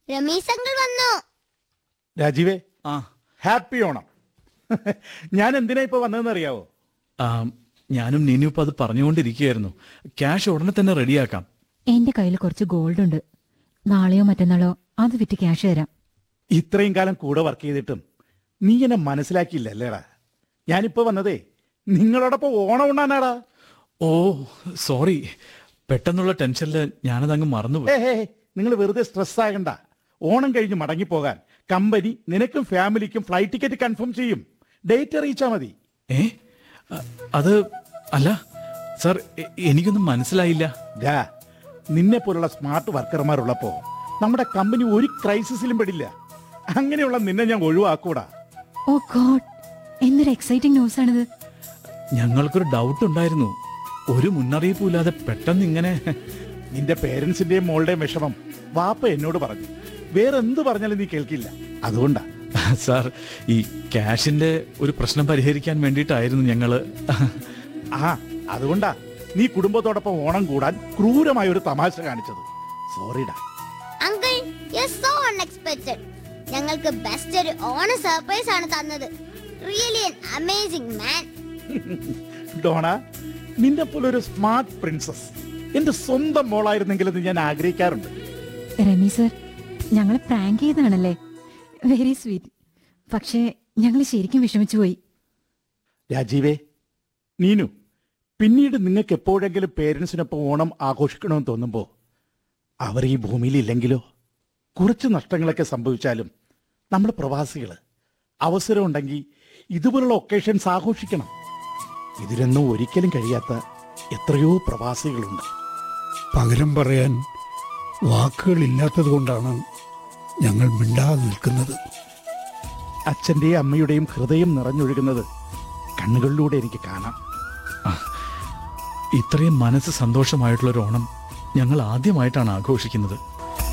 Ramees uncle വന്നു രാജീവേ ആ happy Onam ഞാൻ എന്തിനാ ഇപ്പൊ വന്നതെന്ന് അറിയാവോ ആ, ഞാനും നീനും ഇപ്പൊ അത് പറഞ്ഞുകൊണ്ടിരിക്കുകയായിരുന്നു ക്യാഷ് ഉടനെ തന്നെ റെഡിയാക്കാം എന്റെ കയ്യിൽ കുറച്ച് ഗോൾഡ് ഉണ്ട് നാളെയോ മറ്റന്നാളോ അത് വിറ്റ് ക്യാഷ് തരാം ഇത്രയും കാലം കൂടെ വർക്ക് ചെയ്തിട്ടും നീ എന്നെ മനസ്സിലാക്കിയില്ല അല്ലേടാ ഞാനിപ്പോ വന്നതേ നിങ്ങളോടൊപ്പം ഓണം ഉണ്ണാനാടാ ഓ സോറി പെട്ടെന്നുള്ള ടെൻഷനിൽ ഞാനതങ്ങ് മറന്നുപോയി ഏ നിങ്ങൾ വെറുതെ സ്ട്രെസ് ആകണ്ട ഓണം കഴിഞ്ഞ് മടങ്ങിപ്പോകാൻ കമ്പനി നിനക്കും ഫാമിലിക്കും ഫ്ലൈറ്റ് ടിക്കറ്റ് കൺഫേം ചെയ്യും ഡേറ്റ് അറിയിച്ചാ മതി ഏ അ- അത് അല്ല സാർ എ- എനിക്കൊന്നും മനസ്സിലായില്ല ഡാ നിന്നെ പോലുള്ള സ്മാർട്ട് വർക്കർമാരുള്ളപ്പോ നമ്മുടെ കമ്പനി ഒരു ക്രൈസിസിലും പെടില്ല അങ്ങനെയുള്ള നിന്നെ ഞാൻ ഒഴിവാക്കൂടാ ഓ ഗോഡ് എന്തൊരു എക്സൈറ്റിംഗ് ന്യൂസ് ആണിത് ഞങ്ങൾക്കൊരു ഡൗട്ട് ഉണ്ടായിരുന്നു ഒരു മുന്നറിയിപ്പും ഇല്ലാതെ പെട്ടെന്ന് ഇങ്ങനെ നിന്റെ പേരൻസിന്റെയും മോളുടെയും വിഷമം വാപ്പ എന്നോട് പറഞ്ഞു വേറെ എന്ത് പറഞ്ഞാലും നീ കേൾക്കില്ല അതുകൊണ്ടാ സാർ ഈ ക്യാഷിന്റെ ഒരു പ്രശ്നം പരിഹരിക്കാൻ വേണ്ടിയിട്ടായിരുന്നു ഞങ്ങള് ആ അതുകൊണ്ടാ നീ കുടുംബത്തോടൊപ്പം ഓണം കൂടാൻ ക്രൂരമായ ഒരു തമാശ കാണിച്ചത് സോറിടാ അങ്കിൾ യു സോ അൺഎക്സ്പെക്ടഡ് ഞങ്ങൾക്ക് ബെസ്റ്റ് ഒരു ഓണ സർപ്രൈസ് ആണ് തന്നത് really an amazing man Dona നിന്നെ പോലെ ഒരു സ്മാർട്ട് പ്രിൻസസ് എന്റെ സ്വന്തം മോളായിരുന്നെങ്കിലെന്ന് ഞാൻ ആഗ്രഹിക്കാറുണ്ട് രമി സർ ഞങ്ങളെ പ്രാങ്ക് ചെയ്താണല്ലേ വെരി സ്വീറ്റ് പക്ഷേ ഞങ്ങൾ ശരിക്കും വിഷമിച്ചു പോയി രാജീവേ നീനു പിന്നീട് നിങ്ങൾക്ക് എപ്പോഴെങ്കിലും പേരൻസിനൊപ്പം ഓണം ആഘോഷിക്കണമെന്ന് തോന്നുമ്പോൾ അവർ ഈ ഭൂമിയിൽ ഇല്ലെങ്കിലോ കുറച്ച് നഷ്ടങ്ങളൊക്കെ സംഭവിച്ചാലും നമ്മൾ പ്രവാസികൾ അവസരം ഉണ്ടെങ്കിൽ ഇതുപോലുള്ള ഒക്കേഷൻസ് ആഘോഷിക്കണം ഇതിനൊന്നും ഒരിക്കലും കഴിയാത്ത എത്രയോ പ്രവാസികളുണ്ട് പകരം പറയാൻ വാക്കുകളില്ലാത്തത് കൊണ്ടാണ് ഞങ്ങൾ മിണ്ടാതെ നിൽക്കുന്നത് അച്ഛൻ്റെയും അമ്മയുടെയും ഹൃദയം നിറഞ്ഞൊഴുകുന്നത് കണ്ണുകളിലൂടെ എനിക്ക് കാണാം ഇത്രയും മനസ്സ് സന്തോഷമായിട്ടുള്ള ഒരു ഓണം ഞങ്ങൾ ആദ്യമായിട്ടാണ് ആഘോഷിക്കുന്നത്